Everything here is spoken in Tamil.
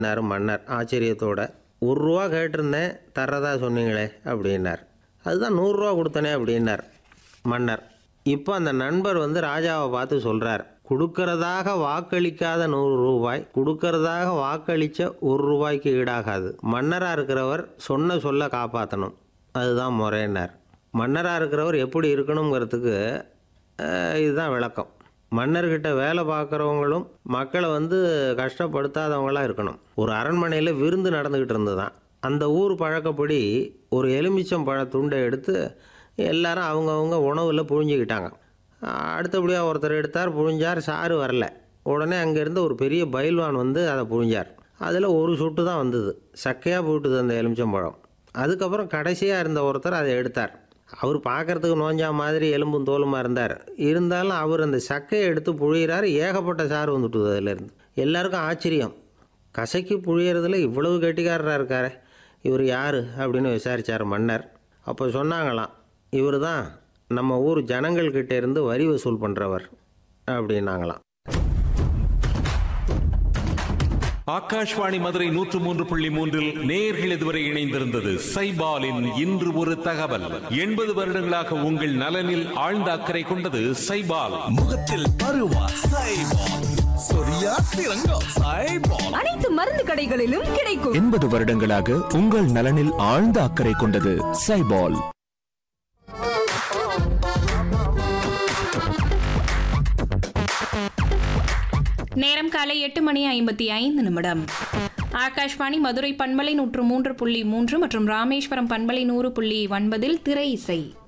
னாரு மன்னர் ஆச்சரியத்தோட ஒரு ரூபா கேட்டிருந்தேன் தர்றதா சொன்னீங்களே அப்படின்னார் அதுதான் நூறுரூவா கொடுத்தனே அப்படின்னார் மன்னர் இப்போ அந்த நண்பர் வந்து ராஜாவை பார்த்து சொல்கிறார் கொடுக்கறதாக வாக்களிக்காத நூறு ரூபாய் கொடுக்கறதாக வாக்களித்த ஒரு ரூபாய்க்கு ஈடாகாது மன்னராக இருக்கிறவர் சொன்ன சொல்ல காப்பாற்றணும் அதுதான் முறையினார் மன்னராக இருக்கிறவர் எப்படி இருக்கணுங்கிறதுக்கு அஹ், இதுதான் விளக்கம் மன்னர்கிட்ட வேலை பார்க்குறவங்களும் மக்களை வந்து கஷ்டப்படுத்தாதவங்களாக இருக்கணும் ஒரு அரண்மனையில் விருந்து நடந்துக்கிட்டு இருந்ததுதான் அந்த ஊர் பழக்கப்படி ஒரு எலுமிச்சம் பழ துண்டை எடுத்து எல்லாரும் அவங்கவுங்க உணவில் புழிஞ்சிக்கிட்டாங்க அடுத்தபடியாக ஒருத்தர் எடுத்தார் புழிஞ்சார் சாறு வரல உடனே அங்கேருந்து ஒரு பெரிய பைல்வான் வந்து அதை புழிஞ்சார் அதில் ஒரு சொட்டு தான் வந்தது சக்கையாக போட்டுது அந்த எலுமிச்சம்பழம் அதுக்கப்புறம் கடைசியாக இருந்த ஒருத்தர் அதை எடுத்தார் அவர் பார்க்கறதுக்கு நோஞ்சா மாதிரி எலும்பும் தோலுமா இருந்தார் இருந்தாலும் அவர் அந்த சக்கையை எடுத்து புழியிறாரு ஏகப்பட்ட சாறு வந்துட்டுது அதிலேருந்து எல்லாருக்கும் ஆச்சரியம் கசக்கி புழியறதுல இவ்வளவு கெட்டிக்காரராக இருக்காரே இவர் யார் அப்படின்னு விசாரித்தார் மன்னர் அப்போ சொன்னாங்களாம் இவர் தான் நம்ம ஊர் ஜனங்கள்கிட்ட இருந்து வரி வசூல் பண்ணுறவர் அப்படின்னாங்களாம் ஆகாஷ்வாணி மதுரை நூற்று மூன்று புள்ளி மூன்றில் நேர்கள் இதுவரை இணைந்திருந்தது சைபாலின் இன்று ஒரு தகவல் எண்பது வருடங்களாக உங்கள் நலனில் ஆழ்ந்த அக்கறை கொண்டது சைபால் முகத்தில் பருவா சைபால் சொரியா சிறங்கம் சைபால் அனைத்து மருந்து கடைகளிலும் கிடைக்கும் எண்பது வருடங்களாக உங்கள் நலனில் ஆழ்ந்த அக்கறை கொண்டது சைபால் நேரம் காலை எட்டு மணி ஐம்பத்தி ஐந்து நிமிடம் ஆகாஷ்வாணி மதுரை பண்பலை நூற்று மூன்று புள்ளி மூன்று மற்றும் ராமேஸ்வரம் பண்பலை நூறு புள்ளி ஒன்பதில் திரை இசை